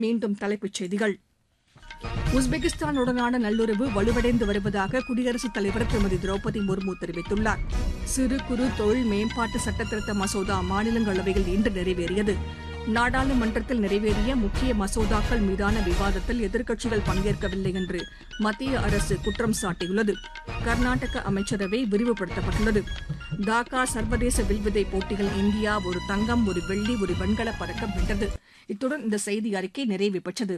மீண்டும் தலைப்புச் செய்திகள் உஸ்பெகிஸ்தானுடனான நல்லுறவு வலுவடைந்து வருவதாக குடியரசுத் தலைவர் திருமதி திரௌபதி முர்மு தெரிவித்துள்ளார் சிறு குறு தொழில் மேம்பாட்டு சட்டத்திருத்த மசோதா மாநிலங்களவையில் இன்று நிறைவேறியது நாடாளுமன்றத்தில் நிறைவேறிய முக்கிய மசோதாக்கள் மீதான விவாதத்தில் எதிர்க்கட்சிகள் பங்கேற்கவில்லை என்று மத்திய அரசு குற்றம் சாட்டியுள்ளது கர்நாடக அமைச்சரவை விரிவுபடுத்தப்பட்டுள்ளது டாக்கா சர்வதேச வில்வித்தை போட்டியில் இந்தியா ஒரு தங்கம் ஒரு வெள்ளி ஒரு வெண்கலப் பதக்கம் வென்றது இத்துடன் இந்த செய்தி அறிக்கை நிறைவு பெற்றது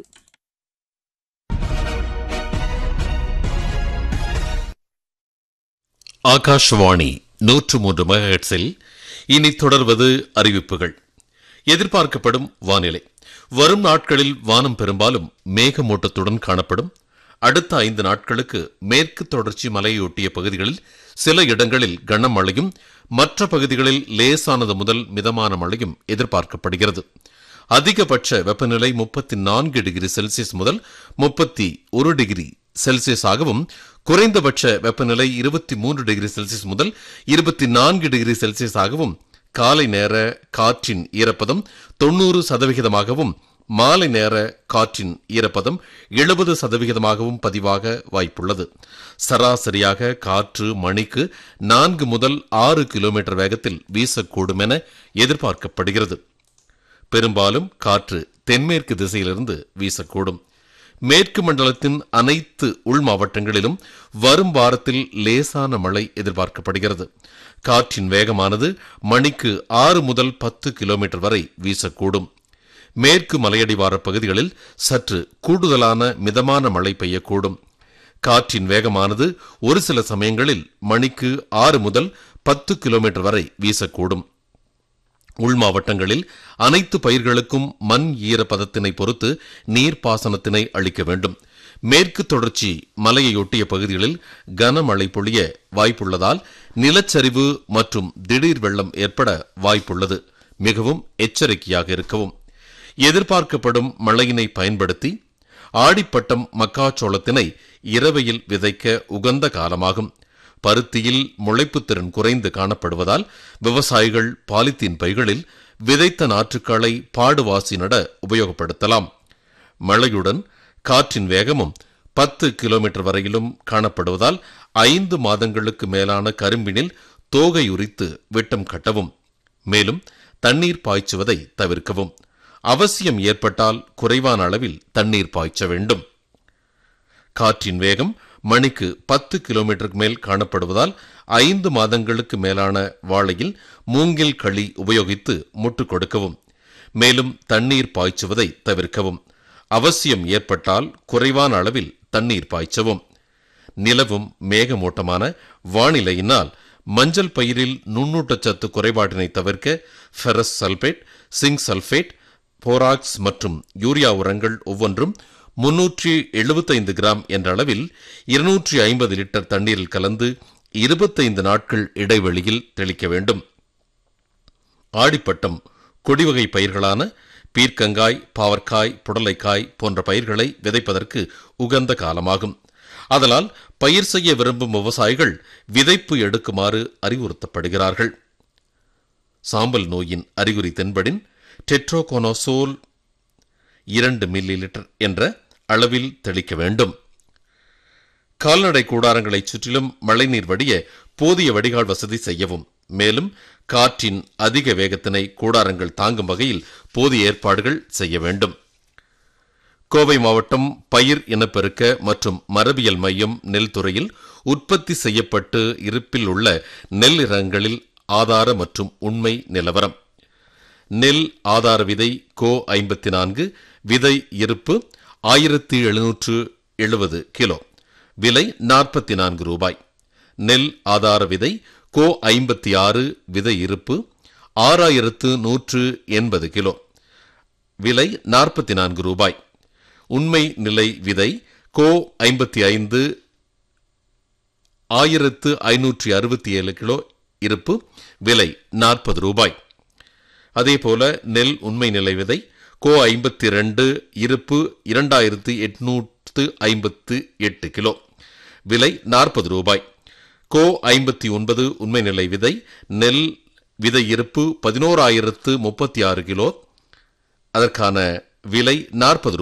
ஆகாஷ்வாணி நூற்று மூன்று மெகாஹெட்ஸில் இனி தொடர்வது அறிவிப்புகள் எதிர்பார்க்கப்படும் வானிலை வரும் நாட்களில் வானம் பெரும்பாலும் மேகமூட்டத்துடன் காணப்படும் அடுத்த ஐந்து நாட்களுக்கு மேற்கு தொடர்ச்சி மலையொட்டிய பகுதிகளில் சில இடங்களில் கனமழையும் மற்ற பகுதிகளில் லேசானது முதல் மிதமான மழையும் எதிர்பார்க்கப்படுகிறது அதிகபட்ச வெப்பநிலை முப்பத்தி நான்கு டிகிரி செல்சியஸ் முதல் முப்பத்தி ஒரு டிகிரி செல்சியஸ் ஆகவும் குறைந்தபட்ச வெப்பநிலை இருபத்தி மூன்று டிகிரி செல்சியஸ் முதல் இருபத்தி நான்கு டிகிரி செல்சியஸ் ஆகவும் காலை நேர காற்றின் ஈரப்பதம் தொண்ணூறு சதவிகிதமாகவும் மாலை நேர காற்றின் ஈரப்பதம் எழுபது சதவிகிதமாகவும் பதிவாக வாய்ப்புள்ளது சராசரியாக காற்று மணிக்கு நான்கு முதல் ஆறு கிலோமீட்டர் வேகத்தில் வீசக்கூடும் என எதிர்பார்க்கப்படுகிறது பெரும்பாலும் காற்று தென்மேற்கு திசையிலிருந்து வீசக்கூடும் மேற்கு மண்டலத்தின் அனைத்து உள் மாவட்டங்களிலும் வரும் வாரத்தில் லேசான மழை எதிர்பார்க்கப்படுகிறது காற்றின் வேகமானது மணிக்கு ஆறு முதல் பத்து கிலோமீட்டர் வரை வீசக்கூடும் மேற்கு மலையடிவார பகுதிகளில் சற்று கூடுதலான மிதமான மழை பெய்யக்கூடும் காற்றின் வேகமானது ஒரு சில சமயங்களில் மணிக்கு ஆறு முதல் பத்து கிலோமீட்டர் வரை வீசக்கூடும் உள் மாவட்டங்களில் அனைத்து பயிர்களுக்கும் மண் ஈரப்பதத்தினை பொறுத்து நீர்ப்பாசனத்தினை அளிக்க வேண்டும் மேற்கு தொடர்ச்சி மலையையொட்டிய பகுதிகளில் கனமழை பொழிய வாய்ப்புள்ளதால் நிலச்சரிவு மற்றும் திடீர் வெள்ளம் ஏற்பட வாய்ப்புள்ளது மிகவும் எச்சரிக்கையாக இருக்கவும் எதிர்பார்க்கப்படும் மழையினை பயன்படுத்தி ஆடிப்பட்டம் மக்காச்சோளத்தினை இரவையில் விதைக்க உகந்த காலமாகும் பருத்தியில் முளைப்புத் திறன் குறைந்து காணப்படுவதால் விவசாயிகள் பாலித்தீன் பைகளில் விதைத்த நாற்றுக்களை பாடுவாசி நட உபயோகப்படுத்தலாம் மழையுடன் காற்றின் வேகமும் பத்து கிலோமீட்டர் வரையிலும் காணப்படுவதால் ஐந்து மாதங்களுக்கு மேலான கரும்பினில் தோகை உரித்து விட்டம் கட்டவும் மேலும் தண்ணீர் பாய்ச்சுவதை தவிர்க்கவும் அவசியம் ஏற்பட்டால் குறைவான அளவில் தண்ணீர் பாய்ச்ச வேண்டும் காற்றின் வேகம் மணிக்கு பத்து கிலோமீட்டருக்கு மேல் காணப்படுவதால் ஐந்து மாதங்களுக்கு மேலான வாழையில் மூங்கில் களி உபயோகித்து முட்டு கொடுக்கவும் மேலும் தண்ணீர் பாய்ச்சுவதை தவிர்க்கவும் அவசியம் ஏற்பட்டால் குறைவான அளவில் தண்ணீர் பாய்ச்சவும் நிலவும் மேகமூட்டமான வானிலையினால் மஞ்சள் பயிரில் நுண்ணூட்டச்சத்து குறைபாட்டினை தவிர்க்க ferrous sulphate zinc sulphate borax மற்றும் யூரியா உரங்கள் ஒவ்வொன்றும் முன்னூற்றி எழுபத்தைந்து கிராம் என்ற அளவில் இருநூற்றி ஐம்பது லிட்டர் தண்ணீரில் கலந்து இருபத்தைந்து நாட்கள் இடைவெளியில் தெளிக்க வேண்டும் ஆடிப்பட்டம் கொடிவகை பயிர்களான பீர்க்கங்காய் பாவற்காய் புடலைக்காய் போன்ற பயிர்களை விதைப்பதற்கு உகந்த காலமாகும் அதனால் பயிர் செய்ய விரும்பும் விவசாயிகள் விதைப்பு எடுக்குமாறு அறிவுறுத்தப்படுகிறார்கள் சாம்பல் நோயின் அறிகுறி தென்படின் டெட்ரோகோனோசோல் இரண்டு மில்லி லிட்டர் என்ற அளவில் தெளிக்க வேண்டும் கால்நடை கூடாரங்களைச் சுற்றிலும் மழைநீர் வடிய போதிய வடிகால் வசதி செய்யவும் மேலும் காற்றின் அதிக வேகத்தினை கூடாரங்கள் தாங்கும் வகையில் போதிய ஏற்பாடுகள் செய்ய வேண்டும் கோவை மாவட்டம் பயிர் இனப்பெருக்க மற்றும் மரபியல் மையம் நெல் துறையில் உற்பத்தி செய்யப்பட்டு இருப்பில் உள்ள நெல் ரகங்களில் ஆதார மற்றும் உண்மை நிலவரம் நெல் ஆதார விதை கோ ஐம்பத்தி நான்கு விதை இருப்பு ஆயிரத்தி எழுநூற்று எழுபது கிலோ விலை நாற்பத்தி நான்கு ரூபாய் நெல் ஆதார விதை கோ ஐம்பத்தி ஆறு விதை இருப்பு ஆறாயிரத்து நூற்று எண்பது கிலோ விலை நாற்பத்தி நான்கு ரூபாய் உண்மை நிலை விதை கோ ஐம்பத்தி ஐந்து ஆயிரத்து ஐநூற்றி அறுபத்தி ஏழு கிலோ இருப்பு விலை நாற்பது ரூபாய் அதேபோல நெல் உண்மை நிலை விதை கோ ஐம்பத்தி ரெண்டு இருப்பு இரண்டாயிரத்து எட்நூற்று ஐம்பத்து எட்டு கிலோ விலை நாற்பது ரூபாய் கோ ஐம்பத்தி ஒன்பது உண்மை நிலை விதை நெல் விதை இருப்பு பதினோராயிரத்து முப்பத்தி ஆறு கிலோ அதற்கான விலை நாற்பது